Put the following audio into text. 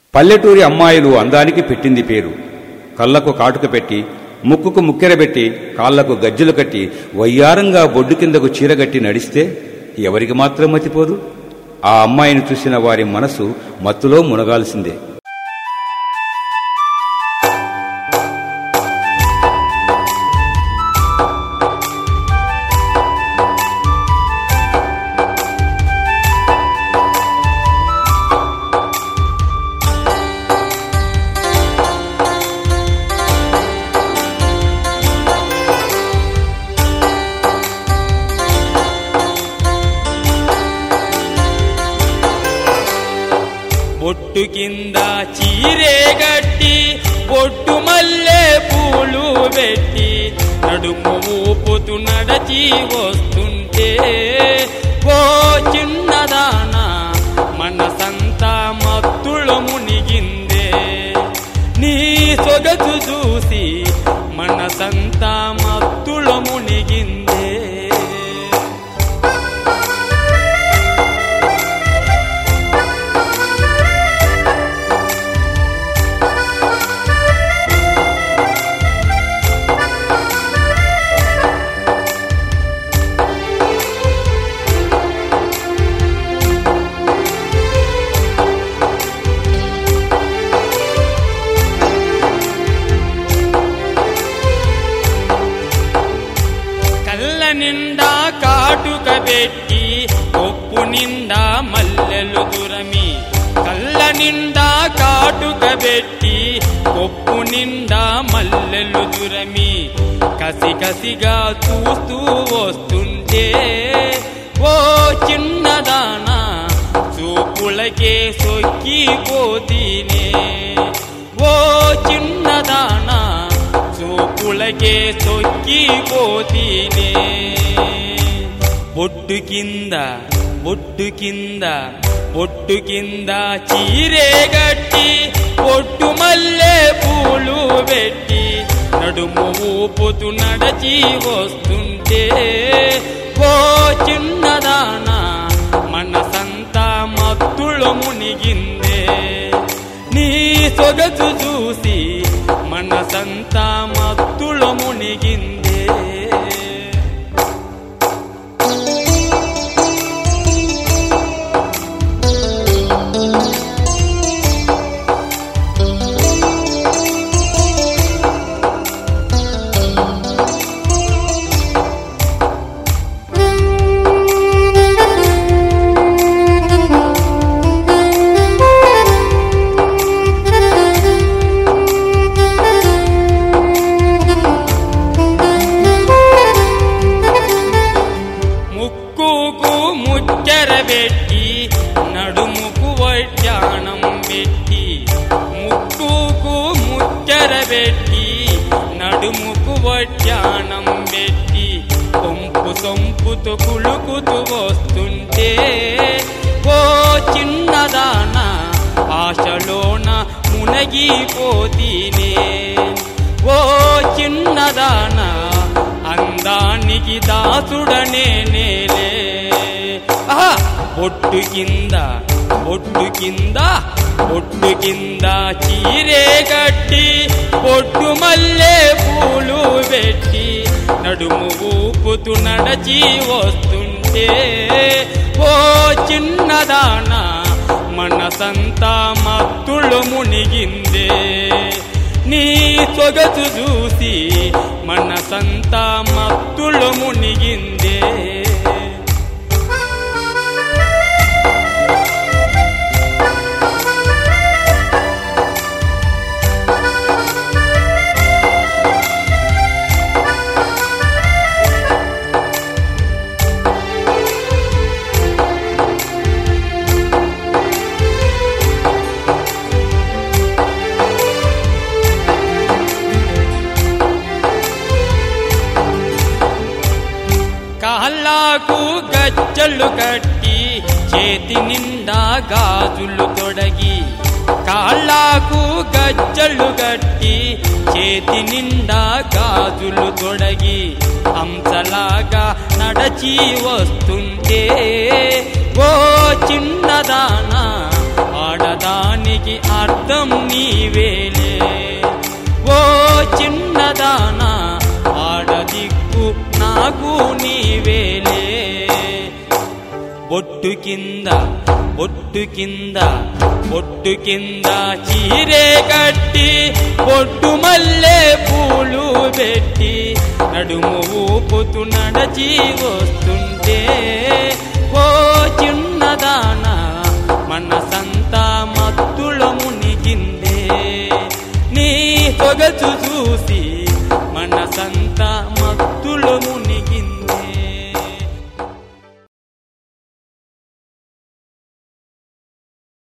పల్లెటూరి అమ్మాయిలు అందానికి పెట్టింది పేరు కళ్ళకు కాటుక పెట్టి ముక్కుకు ముక్కెరబెట్టి కాళ్లకు గజ్జలు కట్టి వయ్యారంగా బొడ్డు కిందకు చీరగట్టి నడిస్తే ఎవరికి మాత్రం మతిపోదు ఆ అమ్మాయిని చూసిన వారి మనసు మత్తులో మునగాల్సిందే బొట్టు కింద చీరే గట్టి బొట్టు మల్లె పూలు పెట్టి నడుము ఊపుతూ నడచి వస్తుంటే ఓ చిన్నదాన మనసంతా మత్తులో మునిగిందే నీ సొగసు చూసి మనసంతా మత్తులో మునిగిందే కళ్ళ నిండా కాటుక పెట్టి కొప్పు నిండా మల్లెలు దురమి కళ్ళ నిండా కాటుక పెట్టి కొప్పు నిండా మల్లెలు దురమి కసి కసిగా చూస్తూ వస్తుంటే ఓ చిన్నదానా చూపులకే సొక్కిపోతీనే ఓ చిన్నదానా చూపులకే సొక్కిపోతీనే బొట్టు కింద బొట్టు కింద బొట్టు కింద చీరే గట్టి బొట్టు మల్లె పూలు పెట్టి నడుము ఊపుతూ నడచి వస్తుంటే ఓ చిన్నదానా మనసంతా మత్తులో మునిగిందే నీ సొగసు చూసి మనసంతా మత్తులో మునిగిందే ముక్కుకు ముచ్చర పెట్టి నడుముకు వడ్డాణం పెట్టి ముక్కుకు ముచ్చర పెట్టి నడుముకు వడ్డాణం పెట్టి కొంపు సొంపుతో కులుకుతూ వస్తుంటే ఓ చిన్నదాన ఆశలోన మునగిపోతీనే ఓ చిన్నదానా అందానికి దాసుడనే నేలే ఆహా! బొట్టు కింద బొట్టు కింద బొట్టు కింద చీరే కట్టి బొట్టు మల్లె పూలు పెట్టి నడుము ఊపుతూ నడచి వస్తుంటే ఓ చిన్నదానా మనసంతా మత్తులు మునిగిందే నీ సొగసు చూసి మనసంతా మత్తులో మునిగిందే కాళ్ళకు గజ్జలు కట్టి చేతి నిండా గాజులు తొడగి కాళ్ళకు గజ్జలు కట్టి చేతి నిండా గాజులు తొడగి హంసలాగా నడచి వస్తుంటే ఓ చిన్నదానా ఆడ ఆడదానికి అర్థం నీవేలే ఓ చిన్నదానా ఆడదిక్కు నాకు నీవేలే బొట్టు కింద బొట్టు కింద బొట్టు కింద చీరే కట్టి బొట్టు మల్లె పూలు పెట్టి నడుము ఊపుతూ నడచి వస్తుంటే ఓ చిన్నదానా మనసంతా మత్తుల మునిగిందే నీ సొగసు చూసి మనసంతా మత్తుల మునిగిందే